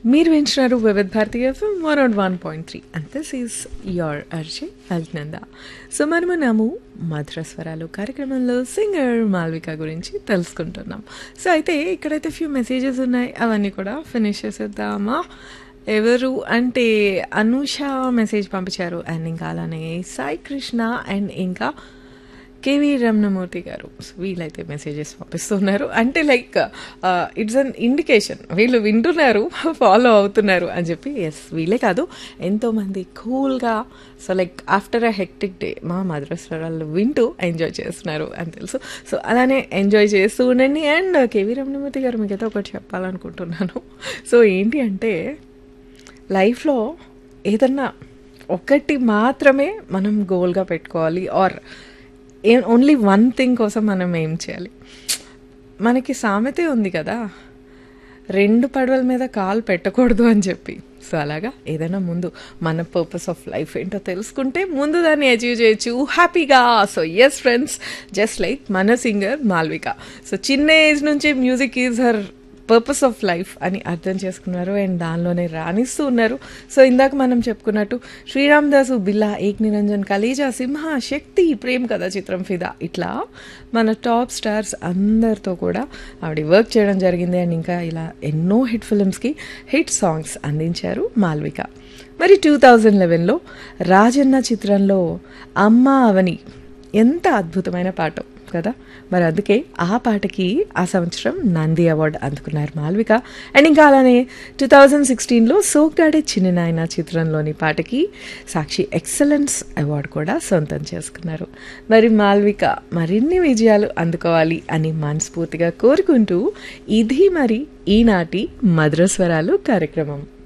మీరు వింటున్నారు Vividh Bharati FM one out one point three and this is your RJ అల్నంద so మనము నాము మధుర స్వరాలు కార్యక్రమంలో సింగర్ మాల్విక గురించి తెలుసుకుంటున్నాం సో అయితే ఇక్కడైతే ఫ్యూ మెసేజెస్ ఉన్నాయి అవన్నీ కూడా ఫినిష్ చేసేద్దామా ఎవరు అంటే అనూష మెసేజ్ పంపించారు అండ్ ఇంకా అలానే సాయి కృష్ణ అండ్ ఇంకా కేవీ రమణమూర్తి గారు సో వీళ్ళైతే మెసేజెస్ పంపిస్తున్నారు అంటే లైక్ ఇట్స్ అన్ ఇండికేషన్ వీళ్ళు వింటున్నారు ఫాలో అవుతున్నారు అని చెప్పి ఎస్ వీళ్ళే కాదు ఎంతోమంది కూల్గా so like after a hectic day మా మద్రస్వరాలు వింటూ ఎంజాయ్ చేస్తున్నారు అని తెలుసు సో అలానే ఎంజాయ్ చేస్తూ ఉండండి అండ్ కేవీ రమణమూర్తి గారు మీకైతే ఒకటి చెప్పాలనుకుంటున్నాను సో ఏంటి అంటే లైఫ్లో ఏదన్నా ఒకటి మాత్రమే మనం గోల్గా పెట్టుకోవాలి or a only one thing కోసం మనం ఏం చేయాలి మనకి సామెతే ఉంది కదా రెండు పడవల మీద కాలు పెట్టకూడదు అని చెప్పి సో అలాగా ఏదైనా ముందు మన పర్పస్ ఆఫ్ లైఫ్ ఏంటో తెలుసుకుంటే ముందు దాన్ని అచీవ్ చేయొచ్చు హ్యాపీగా so yes friends just like మన సింగర్ మాల్విక సో చిన్న ఏజ్ నుంచి music is her purpose of life అని అర్థం చేసుకున్నారు అండ్ దానిలోనే రాణిస్తూ ఉన్నారు సో ఇందాక మనం చెప్పుకున్నట్టు శ్రీరామ్ దాసు బిల్లా ఏక్ నిరంజన్ కలేజా సింహ శక్తి ప్రేమ్ కథ చిత్రం ఫిదా ఇట్లా మన టాప్ స్టార్స్ అందరితో కూడా ఆవిడ వర్క్ చేయడం జరిగింది అండ్ ఇంకా ఇలా ఎన్నో హిట్ ఫిల్మ్స్కి హిట్ సాంగ్స్ అందించారు మాల్విక మరి టూ థౌజండ్ లెవెన్లో రాజన్న చిత్రంలో అమ్మ అవని ఎంత అద్భుతమైన పాట కదా మరి అందుకే ఆ పాటకి ఆ సంవత్సరం నంది అవార్డు అందుకున్నారు మాల్విక అండ్ ఇంకా అలానే టూ థౌజండ్ సిక్స్టీన్లో సోగ్గాడే చిన్న నాయన చిత్రంలోని పాటకి సాక్షి ఎక్సలెన్స్ అవార్డు కూడా సొంతం చేసుకున్నారు మరి మాల్విక మరిన్ని విజయాలు అందుకోవాలి అని మనస్ఫూర్తిగా కోరుకుంటూ ఇది మరి ఈనాటి మధురస్వరాలు కార్యక్రమం